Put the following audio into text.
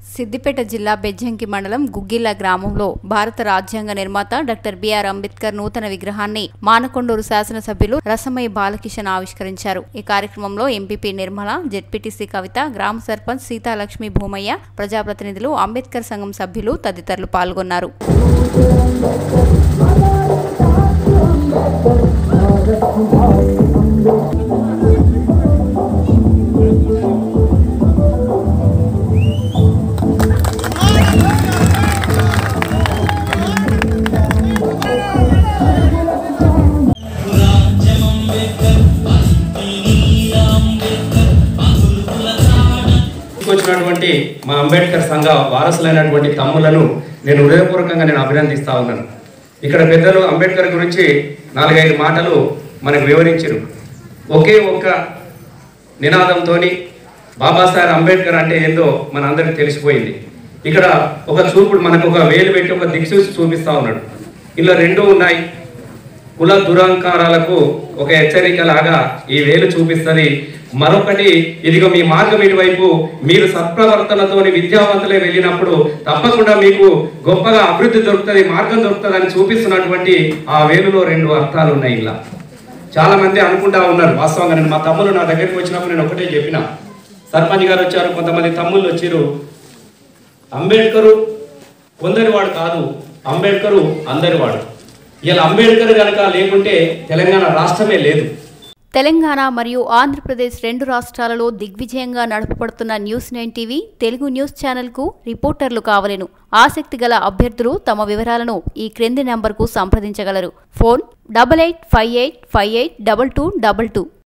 సిద్దిపేట జిల్లా బెజ్జంకి మండలం గుగ్గిల్ల గ్రామంలో భారత రాజ్యాంగ నిర్మాత డాక్టర్ బిఆర్ అంబేద్కర్ నూతన విగ్రహాన్ని మానకొండూరు శాసనసభ్యులు రసమయ్య బాలకిషన్ ఆవిష్కరించారు ఈ కార్యక్రమంలో ఎంపీపీ నిర్మల జెడ్పీటీసీ కవిత గ్రామ సర్పంచ్ సీతాలక్ష్మి భూమయ్య ప్రజాప్రతినిధులు అంబేద్కర్ సంఘం సభ్యులు తదితరులు పాల్గొన్నారు వచ్చినటువంటి మా అంబేద్కర్ సంఘ వారసులైనటువంటి తమ్ములను నేను హృదయపూర్వకంగా నేను అభినందిస్తా ఉన్నాను ఇక్కడ పెద్దలు అంబేద్కర్ గురించి నాలుగైదు మాటలు మనకు వివరించారు ఒకే ఒక్క నినాదంతో బాబాసాహెబ్ అంబేద్కర్ అంటే ఏందో మనందరికీ తెలిసిపోయింది ఇక్కడ ఒక చూపుడు మనకు ఒక వేలు పెట్టి ఒక దిక్సూచి చూపిస్తా ఉన్నాడు ఇలా రెండు ఉన్నాయి కుల దురహంకారాలకు ఒక హెచ్చరిక లాగా ఈ వేలు చూపిస్తుంది మరొకటి ఇదిగో మీ మార్గం ఇటువైపు మీరు సత్ప్రవర్తనతోని విద్యావంతులే వెళ్ళినప్పుడు తప్పకుండా మీకు గొప్పగా అభివృద్ధి దొరుకుతుంది మార్గం దొరుకుతుంది అని చూపిస్తున్నటువంటి ఆ వేలులో రెండు అర్థాలు ఉన్నాయి ఇలా చాలా మంది అనుకుంటా ఉన్నారు వాస్తవంగా నేను మా తమ్ముళ్ళు నా దగ్గరికి వచ్చినప్పుడు నేను ఒకటే చెప్పిన సర్పంచ్ గారు వచ్చారు కొంతమంది తమ్ముళ్ళు వచ్చారు అంబేద్కరు కొందరివాడు కాదు అంబేద్కరు అందరివాడు ఇలా అంబేద్కర్ కనుక లేకుంటే తెలంగాణ రాష్ట్రమే లేదు తెలంగాణ మరియు ఆంధ్రప్రదేశ్ రెండు రాష్ట్రాలలో దిగ్విజయంగా నడపబడుతున్న news nine TV Telugu news ఛానల్కు రిపోర్టర్లు కావలెను ఆసక్తి గల అభ్యర్థులు తమ వివరాలను ఈ క్రింది నెంబర్కు సంప్రదించగలరు phone double eight five eight five eight double two double two